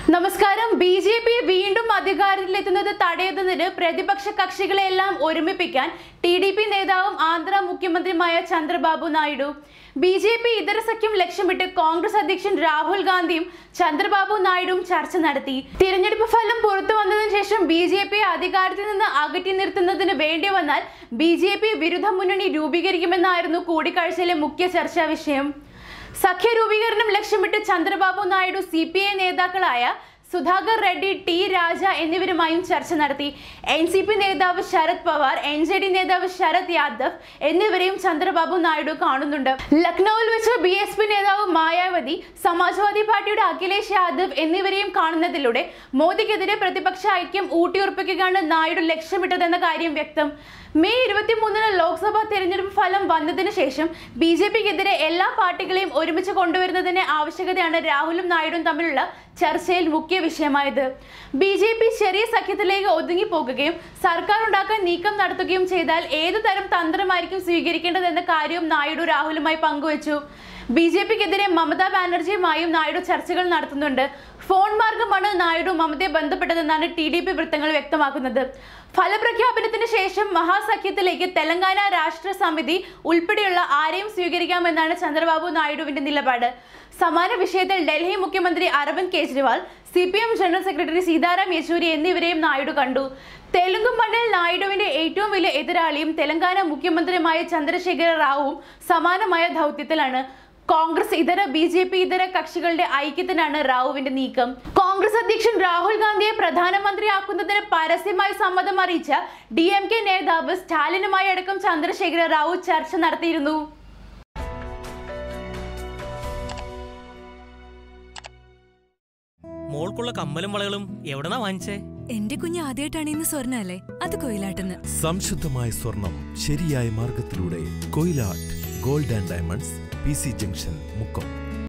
നമസ്കാരം B J P വീണ്ടും അധികാരത്തിലെത്തുന്നത് തടയുന്നതിന് പ്രതിപക്ഷ കക്ഷികളെല്ലാം ഒരുമിപ്പിക്കാൻ ടി ഡി പി നേതാവും ആന്ധ്ര മുഖ്യമന്ത്രിയുമായ Chandrababu Naidu B J P ഇതര സഖ്യം ലക്ഷ്യമിട്ട് കോൺഗ്രസ് അധ്യക്ഷൻ രാഹുൽ ഗാന്ധിയും ചന്ദ്രബാബു നായിഡുവും ചർച്ച നടത്തി തിരഞ്ഞെടുപ്പ് ഫലം പുറത്തു വന്നതിന് ശേഷം ബി ജെ പി അധികാരത്തിൽ നിന്ന് അകറ്റി നിർത്തുന്നതിന് വേണ്ടി വന്നാൽ ബി ജെ പി വിരുദ്ധ മുന്നണി രൂപീകരിക്കുമെന്നായിരുന്നു കൂടിക്കാഴ്ചയിലെ മുഖ്യ ചർച്ചാ വിഷയം സഖ്യ രൂപീകരണം ലക്ഷ്യമിട്ട് Chandrababu Naidu C P I നേതാക്കളായ സുധാകർ റെഡ്ഡി ടി രാജ എന്നിവരുമായും ചർച്ച നടത്തി എൻ സി പി നേതാവ് Sharad Pawar N J D നേതാവ് ശരത് യാദവ് എന്നിവരെയും ചന്ദ്രബാബു നായിഡു കാണുന്നുണ്ട് ലക്നൌവിൽ വെച്ച് ബി എസ് പി നേതാവ് മായാവതി സമാജ്വാദി പാർട്ടിയുടെ അഖിലേഷ് യാദവ് എന്നിവരെയും കാണുന്നതിലൂടെ മോദിക്കെതിരെ പ്രതിപക്ഷ ഐക്യം ഊട്ടിയുറപ്പിക്കുകയാണ് നായിഡു ലക്ഷ്യമിട്ടതെന്ന കാര്യം വ്യക്തം മെയ് ഇരുപത്തിമൂന്നിന് ലോക്സഭാ തെരഞ്ഞെടുപ്പ് ഫലം വന്നതിന് ശേഷം ബി ജെ പിക്കെതിരെ എല്ലാ പാർട്ടികളെയും ഒരുമിച്ച് കൊണ്ടുവരുന്നതിന്റെ ആവശ്യകതയാണ് രാഹുലും നായിഡും തമ്മിലുള്ള ചർച്ചയിൽ മുഖ്യ വിഷയമായത് ബി ജെ പി ചെറിയ സഖ്യത്തിലേക്ക് ഒതുങ്ങിപ്പോകുകയും സർക്കാർ ഉണ്ടാക്കാൻ നീക്കം നടത്തുകയും ചെയ്താൽ ഏതു തരം തന്ത്രമായിരിക്കും സ്വീകരിക്കേണ്ടതെന്ന കാര്യവും നായിഡു രാഹുലുമായി പങ്കുവച്ചു ബി ജെ പിക്കെതിരെ മമതാ ബാനർജിയുമായും നായിഡു ചർച്ചകൾ നടത്തുന്നുണ്ട് ഫോൺ മാർഗമാണ് നായിഡു മമതയെ ബന്ധപ്പെട്ടതെന്നാണ് ടി ഡി പി വൃത്തങ്ങൾ വ്യക്തമാക്കുന്നത് ഫലപ്രഖ്യാപനത്തിന് ശേഷം മഹാസഖ്യത്തിലേക്ക് തെലങ്കാന രാഷ്ട്ര സമിതി ഉൾപ്പെടെയുള്ള ആരെയും സ്വീകരിക്കാമെന്നാണ് ചന്ദ്രബാബു നായിഡുവിന്റെ നിലപാട് സമാന വിഷയത്തിൽ ഡൽഹി മുഖ്യമന്ത്രി Arvind Kejriwal C P M general secretary Sitaram Yechury എന്നിവരെയും നായിഡു കണ്ടു തെലുങ്ക് മണ്ണിൽ നായിഡുവിന്റെ ഏറ്റവും വലിയ എതിരാളിയും തെലങ്കാന മുഖ്യമന്ത്രിയുമായ ചന്ദ്രശേഖര റാവുവും സമാനമായ ദൗത്യത്തിലാണ് കോൺഗ്രസ് ഇതര ബി ജെ പി ഇതര കക്ഷികളുടെ ഐക്യത്തിനാണ് റാവുവിന്റെ നീക്കം കോൺഗ്രസ് അധ്യക്ഷൻ രാഹുൽ ഗാന്ധിയെ പ്രധാനമന്ത്രിയാക്കുന്നതിന് പരസ്യമായി സമ്മതം അറിയിച്ച ഡി എം കെ നേതാവ് സ്റ്റാലിനുമായി അടക്കം ചന്ദ്രശേഖര റാവു ചർച്ച നടത്തിയിരുന്നു മോൾക്കുള്ള കമ്മലും വളകളും എവിടെന്നാ വാങ്ങിച്ചേ എന്റെ കുഞ്ഞ് ആദ്യമായിട്ടാണ് ഇന്ന് സ്വർണ്ണ അല്ലേ അത് കൊയിലാട്ടെന്ന് സംശുദ്ധമായ സ്വർണം ശരിയായ മാർഗത്തിലൂടെ Koyilatt gold and diamonds P C junction Mukkam